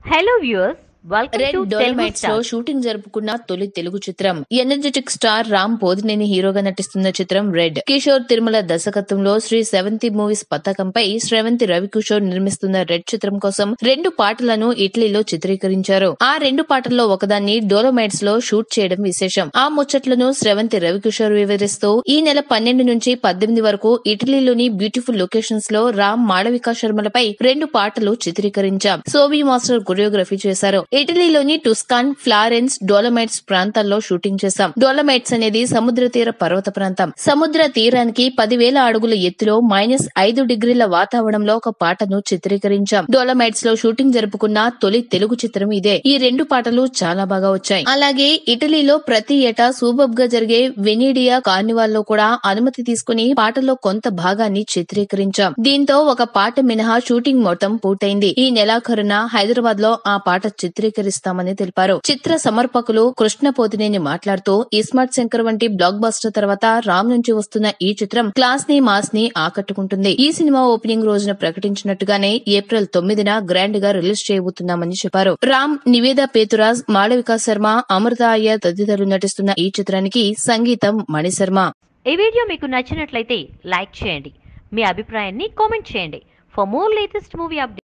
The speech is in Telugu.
hello viewers welcome red to Telugu Dolomites లో స్టార్ షూటింగ్ జరుపుకున్న తొలి తెలుగు చిత్రం ఎనర్జెటిక్ స్టార్ రామ్ పోదినేని హీరోగా నటిస్తున్న చిత్రం రెడ్ కిషోర్ తిరుమల దర్శకత్వంలో శ్రీ సెవెంతి మూవీస్ పతాకంపై శ్రవంతి రవికిషోర్ నిర్మిస్తున్న రెడ్ చిత్రం కోసం రెండు పాటలను ఇటలీలో చిత్రీకరించారు ఆ రెండు పాటల్లో ఒకదాన్ని డోలమైట్స్ లో షూట్ చేయడం విశేషం ఆ ముచ్చట్లను శ్రవంతి రవికిషోర్ వివరిస్తూ ఈ నెల పన్నెండు నుంచి పద్దెనిమిది వరకు ఇటలీలోని బ్యూటిఫుల్ లొకేషన్స్ లో రామ్ మాళవిక శర్మలపై రెండు పాటలు చిత్రీకరించాం సోబీ మాస్టర్ కొరియోగ్రఫీ చేశారు ఇటలీలోని టుస్కాన్ ఫ్లారెన్స్ డోలమైట్స్ ప్రాంతాల్లో షూటింగ్ చేశాం డోలమైట్స్ అనేది సముద్ర తీర పర్వత ప్రాంతం సముద్ర తీరానికి పదివేల అడుగుల ఎత్తులో మైనస్ ఐదు డిగ్రీల వాతావరణంలో ఒక పాటను చిత్రీకరించాం డోలమైట్స్ లో షూటింగ్ జరుపుకున్న తొలి తెలుగు చిత్రం ఇదే ఈ రెండు పాటలు చాలా బాగా వచ్చాయి అలాగే ఇటలీలో ప్రతి ఏటా సూపర్ గా జరిగే వెనీడియా కార్నివాల్ లో కూడా అనుమతి తీసుకుని పాటలో కొంత భాగాన్ని చిత్రీకరించాం దీంతో ఒక పాట మినహా షూటింగ్ మొత్తం పూర్తయింది ఈ నెలాఖరున హైదరాబాద్ లో ఆ పాట చిత్రీకరిస్తామని తెలిపారు చిత్ర సమర్పకులు కృష్ణ పోతినేని మాట్లాడుతూ ఇస్మార్ట్ శంకర్ వంటి బ్లాక్ బస్టర్ తర్వాత రామ్ నుంచి వస్తున్న ఈ చిత్రం క్లాస్ ని మాస్ ని ఆకట్టుకుంటుంది ఈ సినిమా ఓపెనింగ్ రోజున ప్రకటించినట్టుగానే ఏప్రిల్ తొమ్మిదిన గ్రాండ్ గా రిలీజ్ చేయబోతున్నామని చెప్పారు రామ్ నివేద పేతురాజ్ మాళవిక శర్మ అమృత అయ్యర్ తదితరులు నటిస్తున్న ఈ చిత్రానికి సంగీతం మణిశర్మ ఈ వీడియో మీకు నచ్చినట్లయితే లైక్ చేయండి మీ అభిప్రాయాన్ని కామెంట్ చేయండి for more latest movie update